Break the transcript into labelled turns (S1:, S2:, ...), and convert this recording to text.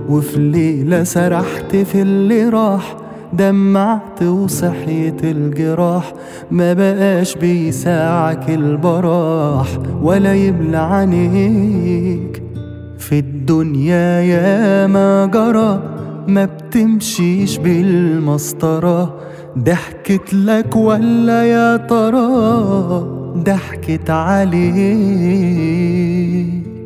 S1: وفي ليلة سرحت في اللي راح دمعت وصحيت الجراح ما بقاش بيساعك البراح ولا يبلع عينيك في الدنيا يا ما جرى ما بتمشيش بالمسطرة ضحكت لك ولا يا ترى ضحكت عليك